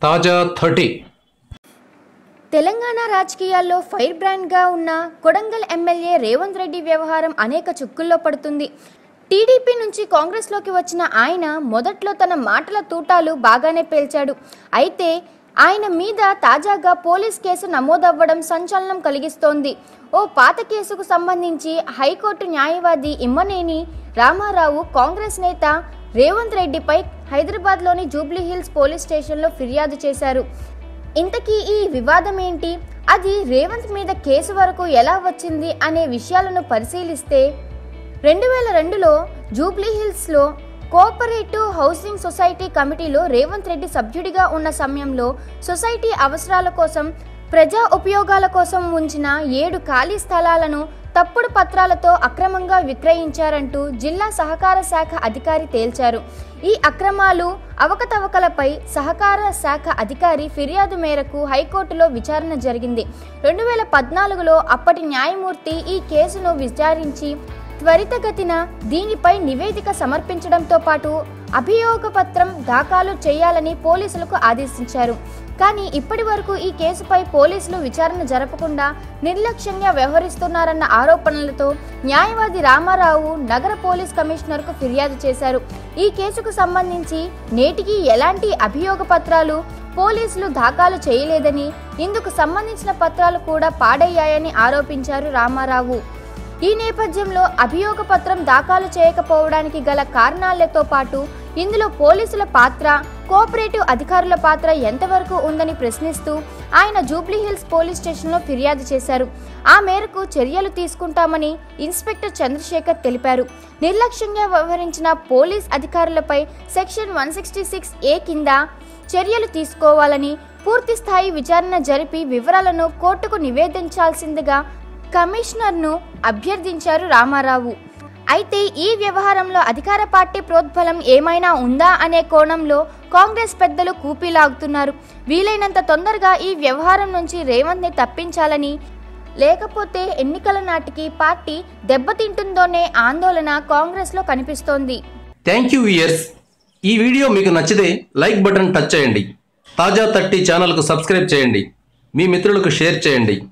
తాజా థర్టీ తెలంగాణ రాజకీయాల్లో ఫైర్ బ్రాండ్గా ఉన్న కొడంగల్ ఎమ్మెల్యే రేవంత్ రెడ్డి వ్యవహారం అనేక చుక్కుల్లో పడుతుంది టీడీపీ నుంచి కాంగ్రెస్లోకి వచ్చిన ఆయన మొదట్లో తన మాటల తూటాలు బాగానే పేల్చాడు అయితే ఆయన మీద తాజాగా పోలీస్ కేసు నమోదవ్వడం సంచలనం కలిగిస్తోంది ఓ పాత కేసుకు సంబంధించి హైకోర్టు న్యాయవాది ఇమ్మనేని రామారావు కాంగ్రెస్ నేత రేవంత్ రెడ్డిపై హైదరాబాద్లోని జూబ్లీహిల్స్ పోలీస్ స్టేషన్లో ఫిర్యాదు చేశారు ఇంతకీ ఈ వివాదం ఏంటి అది రేవంత్ మీద కేసు వరకు ఎలా వచ్చింది అనే విషయాలను పరిశీలిస్తే రెండు వేల రెండులో జూబ్లీ హిల్స్లో కోఆపరేటివ్ హౌసింగ్ సొసైటీ కమిటీలో రేవంత్ రెడ్డి సభ్యుడిగా ఉన్న సమయంలో సొసైటీ అవసరాల కోసం ప్రజా ఉపయోగాల కోసం ఉంచిన ఏడు ఖాళీ స్థలాలను తప్పుడు పత్రాలతో అక్రమంగా విక్రయించారంటూ జిల్లా సహకార శాఖ అధికారి తేల్చారు ఈ అక్రమాలు అవకతవకలపై సహకార శాఖ అధికారి ఫిర్యాదు మేరకు హైకోర్టులో విచారణ జరిగింది రెండు వేల పద్నాలుగులో అప్పటి న్యాయమూర్తి ఈ కేసును విచారించి త్వరితగతిన దీనిపై నివేదిక సమర్పించడంతో పాటు అభియోగ పత్రం దాఖలు చేయాలని పోలీసులకు ఆదేశించారు కానీ ఇప్పటి వరకు ఈ కేసుపై పోలీసులు విచారణ జరపకుండా నిర్లక్ష్యంగా వ్యవహరిస్తున్నారన్న ఆరోపణలతో న్యాయవాది రామారావు నగర పోలీస్ కమిషనర్కు ఫిర్యాదు చేశారు ఈ కేసుకు సంబంధించి నేటికి ఎలాంటి అభియోగ పత్రాలు పోలీసులు దాఖలు చేయలేదని ఇందుకు సంబంధించిన పత్రాలు కూడా పాడయ్యాయని ఆరోపించారు రామారావు ఈ నేపథ్యంలో అభియోగ పత్రం దాఖలు చేయకపోవడానికి గల కారణాలతో పాటు ఇందులో పోలీసుల పాత్ర కోఆపరేటివ్ అధికారుల పాత్ర ఎంతవరకు ఉందని ప్రశ్నిస్తూ ఆయన జూబ్లీహిల్స్ పోలీస్ స్టేషన్లో ఫిర్యాదు చేశారు ఆ మేరకు చర్యలు తీసుకుంటామని ఇన్స్పెక్టర్ చంద్రశేఖర్ తెలిపారు నిర్లక్ష్యంగా వ్యవహరించిన పోలీస్ అధికారులపై section one sixty six A కింద చర్యలు తీసుకోవాలని పూర్తి స్థాయి విచారణ జరిపి వివరాలను కోర్టుకు నివేదించాల్సిందిగా కమిషనర్ను అభ్యర్థించారు రామారావు అయితే ఈ వ్యవహారంలో అధికార పార్టీ ప్రోద్బలం ఏమైనా ఉందా అనే కోణంలో కాంగ్రెస్ పెద్దలు కూపీలాగుతున్నారు వీలైనంత తొందరగా ఈ వ్యవహారం నుంచి రేవంత్ని తప్పించాలని లేకపోతే ఎన్నికల నాటికి పార్టీ దెబ్బతింటుందోనే ఆందోళన కాంగ్రెస్లో కనిపిస్తోంది థ్యాంక్ యూ ఇయర్స్ ఈ వీడియో మీకు నచ్చితే లైక్ బటన్ టచ్ చేయండి తాజా థర్టీ ఛానల్కు సబ్స్క్రైబ్ చేయండి మీ మిత్రులకు షేర్ చేయండి